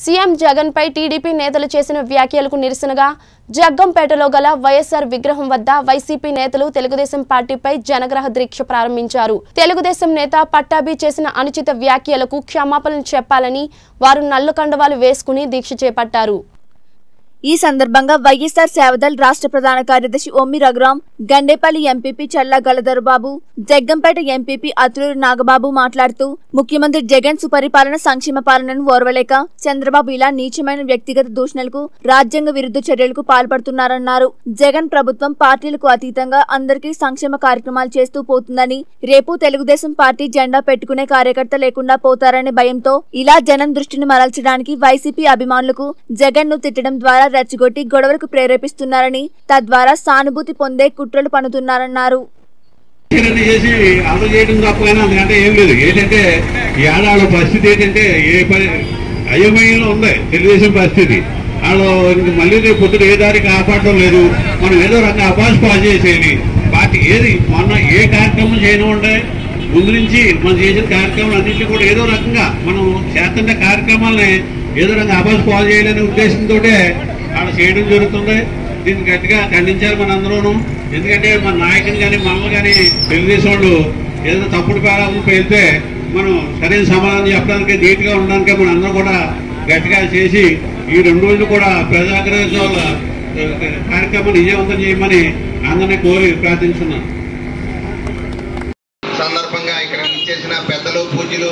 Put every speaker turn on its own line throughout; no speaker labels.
CM Jagan పై TDP నేతలు చేసిన వ్యాఖ్యలకు నిరసనగా జగ్గంపేటలో గల వైఎస్ఆర్ విగ్రహం వద్ద వైసీపీ నేతలు తెలుగుదేశం పార్టీపై జనగ్రహ దీక్ష ప్రారంభించారు తెలుగుదేశం నేత పట్టాభి చేసిన అనుచిత వ్యాఖ్యలకు క్షమాపణలు చెప్పాలని వారు నల్లు కండవాలు వేసుకుని దీక్ష చేపట్టారు
ఈ సందర్భంగా వైఎస్ఆర్ సేవదల్ రాష్ట్ర ప్రధాన కార్యదర్శి ఒమ్మి రఘురాం గండేపల్లి ఎంపీపీ చల్లా గలదరుబాబు జగ్గంపేట ఎంపీపీ అతులూరు నాగబాబు మాట్లాడుతూ ముఖ్యమంత్రి జగన్ సుపరిపాలన సంక్షేమ పాలనను ఓర్వలేక చంద్రబాబు ఇలా నీచమైన వ్యక్తిగత దూషణలకు రాజ్యాంగ విరుద్ధ చర్యలకు పాల్పడుతున్నారన్నారు జగన్ ప్రభుత్వం పార్టీలకు అతీతంగా అందరికీ సంక్షేమ కార్యక్రమాలు చేస్తూ పోతుందని రేపు తెలుగుదేశం పార్టీ జెండా పెట్టుకునే కార్యకర్త లేకుండా పోతారనే భయంతో ఇలా జనం దృష్టిని మరల్చడానికి వైసీపీ అభిమానులకు జగన్ ను తిట్టడం ద్వారా రెచ్చగొట్టి గొడవలకు ప్రేరేపిస్తున్నారని తద్వారా సానుభూతి పొందే కుట్రలు పన్నుతున్నారన్నారు
ఇలాంటి చేసి అమలు చేయడం తప్పగానే అందుకంటే ఏం లేదు ఏంటంటే ఈ ఆడవాళ్ళ పరిస్థితి ఏంటంటే ఏ పని అయోమయంలో ఉంది తెలుగుదేశం పరిస్థితి వాళ్ళు ఇంక మళ్ళీ రేపు పొద్దున ఏ దారి కాపాడడం లేదు మనం ఏదో రకంగా అపాస్ పాస్ చేసేయాలి పార్టీ ఏది మొన్న ఏ కార్యక్రమం చేయడం ఉంటే ముందు నుంచి మనం చేసిన కార్యక్రమం అన్నింటినీ కూడా ఏదో రకంగా మనం చేస్తున్న కార్యక్రమాలని ఏదో రకంగా అపాస్ పాస్ చేయాలనే ఉద్దేశంతో వాళ్ళు చేయడం జరుగుతుంది దీన్ని గట్టిగా ఖండించాలి మన అందరూను ఎందుకంటే మన నాయకుని కానీ మా అమ్మ కానీ తెలుగుదేశం వాళ్ళు ఏదైనా తప్పుడు పేరాలను వెళ్తే మనం సరైన సమాధానం చెప్పడానికి నీట్గా ఉండడానికి మన అందరం కూడా గట్టిగా చేసి ఈ రెండు రోజులు కూడా ప్రజాగ్రహ కార్యక్రమాన్ని విజయవంతం చేయమని అందరినీ కోరి ప్రార్థించున్నాను
సందర్భంగా ఇక్కడ ఇచ్చేసిన పెద్దలు పూజలు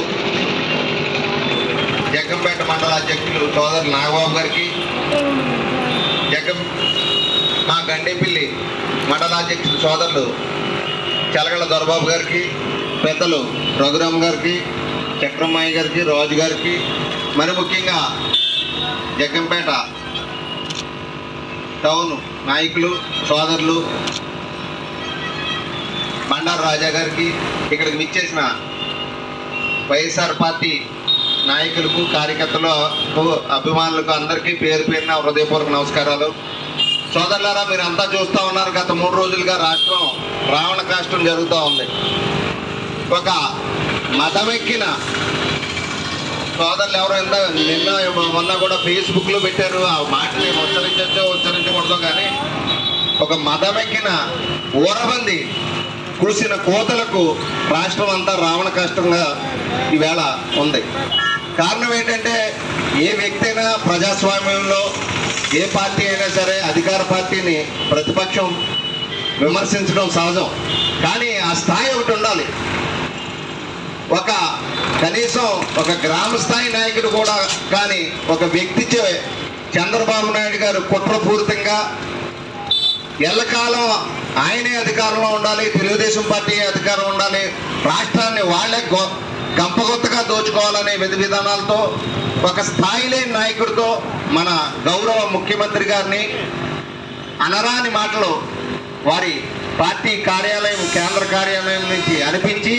జగ్గంపేట మండల అధ్యక్షులు సోదరు నాగబాబు గారికి జగ్గం మా గండేపల్లి మండలాధ్యక్షులు సోదరులు చలగల దొరబాబు గారికి పెద్దలు రఘురామ్ గారికి చక్రమ్మాయి గారికి రాజు గారికి మరి ముఖ్యంగా జగ్గంపేట టౌన్ నాయకులు సోదరులు బండారు రాజా గారికి ఇక్కడికి విచ్చేసిన వైఎస్ఆర్ పార్టీ నాయకులకు కార్యకర్తలకు అభిమానులకు అందరికీ పేరు పేరున హృదయపూర్వక నమస్కారాలు సోదరులారా మీరు అంతా చూస్తూ ఉన్నారు గత మూడు రోజులుగా రాష్ట్రం రావణ కాష్టం జరుగుతూ ఉంది ఒక మతమెక్కిన సోదరులు ఎవరో ఎంత నిన్న మొన్న కూడా ఫేస్బుక్లో పెట్టారు ఆ మాటని ఉచ్చరించచ్చో ఉచ్చరించకూడదు కానీ ఒక మతమెక్కిన ఊరబంది కూసిన కోతలకు రాష్ట్రం అంతా రావణ కష్టంగా ఈవేళ ఉంది కారణం ఏంటంటే ఏ వ్యక్తి అయినా ప్రజాస్వామ్యంలో ఏ పార్టీ అయినా సరే అధికార పార్టీని ప్రతిపక్షం విమర్శించడం సహజం కానీ ఆ స్థాయి ఒకటి ఉండాలి ఒక కనీసం ఒక గ్రామ స్థాయి నాయకుడు కూడా కానీ ఒక వ్యక్తిచే చంద్రబాబు నాయుడు గారు కుట్రపూరితంగా ఎల్లకాలం ఆయనే అధికారంలో ఉండాలి తెలుగుదేశం పార్టీ అధికారం ఉండాలి రాష్ట్రాన్ని వాళ్ళే గొ- గంపగొత్తగా దోచుకోవాలనే విధి విధానాలతో ఒక స్థాయి లేని నాయకుడితో మన గౌరవ ముఖ్యమంత్రి గారిని అనరాని మాటలు వారి పార్టీ కార్యాలయం కేంద్ర కార్యాలయం నుంచి అనిపించి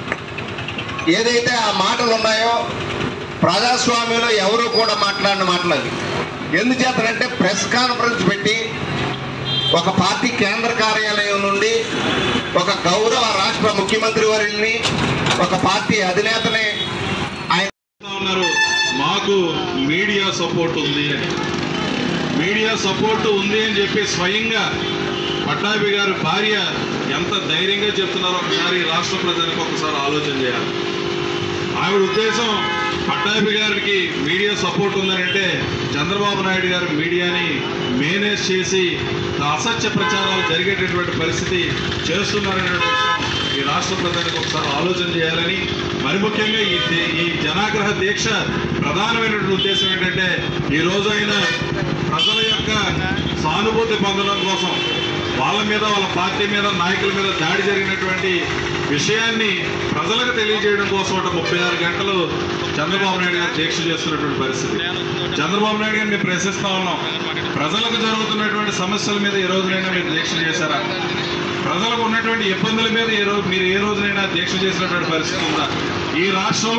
ఏదైతే ఆ మాటలు ఉన్నాయో ప్రజాస్వామ్యంలో ఎవరు కూడా మాట్లాడిన మాటలు అవి ఎందుచేతనంటే ప్రెస్ కాన్ఫరెన్స్ పెట్టి ఒక పార్టీ కేంద్ర కార్యాలయం నుండి ఒక గౌరవ రాష్ట్ర ముఖ్యమంత్రి వారిని ఒక పార్టీ అధినేతని ఆయన
చెప్తా ఉన్నారు మాకు మీడియా సపోర్ట్ ఉంది అని మీడియా సపోర్ట్ ఉంది అని చెప్పి స్వయంగా పట్టాభి గారి భార్య ఎంత ధైర్యంగా చెప్తున్నారో ఒకసారి రాష్ట్ర ప్రజలకు ఒకసారి ఆలోచన చేయాలి ఆవిడ ఉద్దేశం పట్టాభి గారికి మీడియా సపోర్ట్ ఉందని అంటే చంద్రబాబు నాయుడు గారు మీడియాని మేనేజ్ చేసి అసత్య ప్రచారాలు జరిగేటటువంటి పరిస్థితి చేస్తున్నారనేటువంటి విషయం ఈ రాష్ట్ర ప్రజలకు ఒకసారి ఆలోచన చేయాలని మరి ముఖ్యంగా ఈ దే- ఈ జనాగ్రహ దీక్ష ప్రధానమైనటువంటి ఉద్దేశం ఏంటంటే ఈ రోజు అయినా ప్రజల యొక్క సానుభూతి పొందడం కోసం వాళ్ళ మీద వాళ్ళ పార్టీ మీద నాయకుల మీద దాడి జరిగినటువంటి విషయాన్ని ప్రజలకు తెలియజేయడం కోసం ఒక ముప్పై ఆరు గంటలు చంద్రబాబు నాయుడు గారు దీక్ష చేస్తున్నటువంటి పరిస్థితి చంద్రబాబు నాయుడు గారిని ప్రశ్నిస్తా ఉన్నాం ప్రజలకు జరుగుతున్నటువంటి సమస్యల మీద ఏ రోజునైనా మీరు దీక్ష చేశారా ప్రజలకు ఉన్నటువంటి ఇబ్బందుల మీద ఏ రోజు మీరు ఏ రోజునైనా దీక్ష చేసినటువంటి పరిస్థితి ఉందా ఈ రాష్ట్రంలో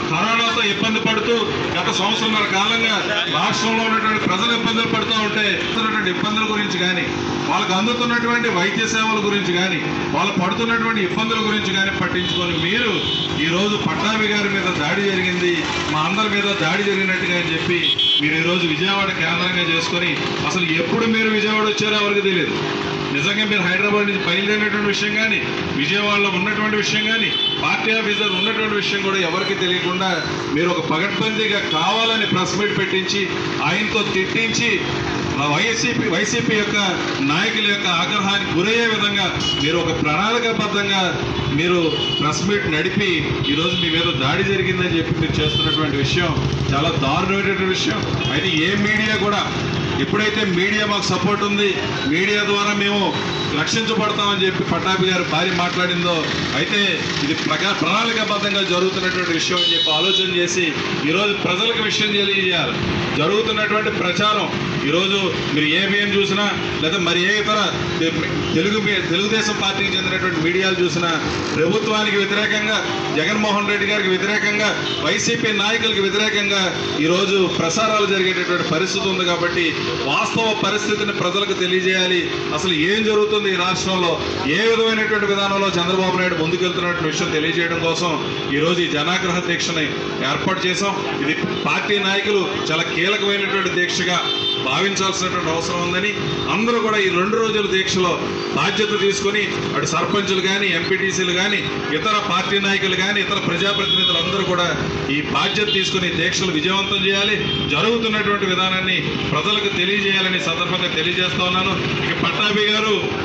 కరోనాతో ఇబ్బంది పడుతూ గత సంవత్సరంన్నర కాలంగా రాష్ట్రంలో ఉన్నటువంటి ప్రజలు ఇబ్బందులు పడుతూ ఉంటే ఉన్నటువంటి ఇబ్బందుల గురించి కానీ వాళ్ళకు అందుతున్నటువంటి వైద్య సేవల గురించి కానీ వాళ్ళు పడుతున్నటువంటి ఇబ్బందుల గురించి కానీ పట్టించుకొని మీరు ఈరోజు పట్టాభి గారి మీద దాడి జరిగింది మా అందరి మీద దాడి జరిగినట్టుగా అని చెప్పి మీరు ఈరోజు విజయవాడ కేంద్రంగా చేసుకొని అసలు ఎప్పుడు మీరు విజయవాడ వచ్చారో ఎవరికి తెలియదు నిజంగా మీరు హైదరాబాద్ నుంచి బయలుదేరినటువంటి విషయం కానీ విజయవాడలో ఉన్నటువంటి విషయం కానీ పార్టీ ఆఫీసర్ ఉన్నటువంటి విషయం కూడా ఎవరికి తెలియకుండా మీరు ఒక పగడ్బందీగా కావాలని ప్రెస్ మీట్ పెట్టించి ఆయనతో తిట్టించి ఆ వైసీపీ వైసీపీ యొక్క నాయకుల యొక్క ఆగ్రహానికి గురయ్యే విధంగా మీరు ఒక ప్రణాళికాబద్ధంగా మీరు ప్రెస్ మీట్ నడిపి ఈరోజు మీ మీద దాడి జరిగిందని చెప్పి మీరు చేస్తున్నటువంటి విషయం చాలా దారుణమైనటువంటి విషయం అయితే ఏ మీడియా కూడా ఎప్పుడైతే మీడియా మాకు సపోర్ట్ ఉంది మీడియా ద్వారా మేము రక్షించబడతామని చెప్పి పట్టాభి గారు భార్య మాట్లాడిందో అయితే ఇది ప్రకా ప్రణాళికాబద్ధంగా జరుగుతున్నటువంటి విషయం అని చెప్పి ఆలోచన చేసి ఈరోజు ప్రజలకు విషయం తెలియజేయాలి జరుగుతున్నటువంటి ప్రచారం ఈరోజు మీరు ఏబిఎన్ చూసినా లేదా మరి ఏ ఇతర తెలుగు మీ- తెలుగుదేశం పార్టీకి చెందినటువంటి మీడియాలు చూసినా ప్రభుత్వానికి వ్యతిరేకంగా జగన్మోహన్ రెడ్డి గారికి వ్యతిరేకంగా వైసీపీ నాయకులకు వ్యతిరేకంగా ఈరోజు ప్రసారాలు జరిగేటటువంటి పరిస్థితి ఉంది కాబట్టి వాస్తవ పరిస్థితిని ప్రజలకు తెలియజేయాలి అసలు ఏం జరుగుతుంది ఈ రాష్ట్రంలో ఏ విధమైనటువంటి విధానంలో చంద్రబాబు నాయుడు ముందుకెళ్తున్నటువంటి విషయం తెలియజేయడం కోసం ఈరోజు ఈ జనాగ్రహ దీక్షని ఏర్పాటు చేశాం ఇది పార్టీ నాయకులు చాలా కీలకమైనటువంటి దీక్షగా భావించాల్సినటువంటి అవసరం ఉందని అందరూ కూడా ఈ రెండు రోజుల దీక్షలో బాధ్యత తీసుకొని అటు సర్పంచులు కానీ ఎంపీటీసీలు కానీ ఇతర పార్టీ నాయకులు కానీ ఇతర ప్రజాప్రతినిధులు అందరూ కూడా ఈ బాధ్యత తీసుకుని దీక్షలు విజయవంతం చేయాలి జరుగుతున్నటువంటి విధానాన్ని ప్రజలకు తెలియజేయాలని సందర్భంగా తెలియజేస్తా ఉన్నాను ఇక పట్టాభి గారు